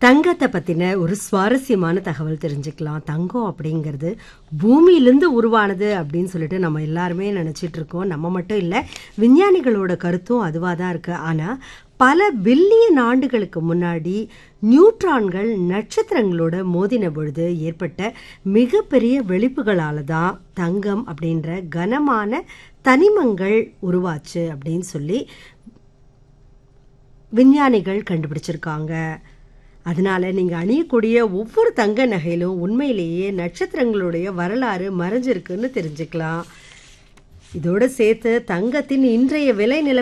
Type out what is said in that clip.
தங்கத்தை பற்றின ஒரு சுவாரஸ்யமான தகவல் தெரிஞ்சுக்கலாம் தங்கம் அப்படிங்கிறது பூமியிலேருந்து உருவானது அப்படின்னு சொல்லிட்டு நம்ம எல்லாருமே நினச்சிட்டு இருக்கோம் நம்ம மட்டும் இல்லை விஞ்ஞானிகளோட கருத்தும் அதுவாக தான் இருக்குது ஆனால் பல பில்லியன் ஆண்டுகளுக்கு முன்னாடி நியூட்ரான்கள் நட்சத்திரங்களோட மோதின பொழுது ஏற்பட்ட மிகப்பெரிய வெளிப்புகளால் தான் தங்கம் அப்படின்ற கனமான தனிமங்கள் உருவாச்சு அப்படின்னு சொல்லி விஞ்ஞானிகள் கண்டுபிடிச்சிருக்காங்க அதனால நீங்கள் அணியக்கூடிய ஒவ்வொரு தங்க நகையிலும் உண்மையிலேயே நட்சத்திரங்களுடைய வரலாறு மறைஞ்சிருக்குன்னு தெரிஞ்சுக்கலாம் இதோட சேர்த்து தங்கத்தின் இன்றைய விலை நில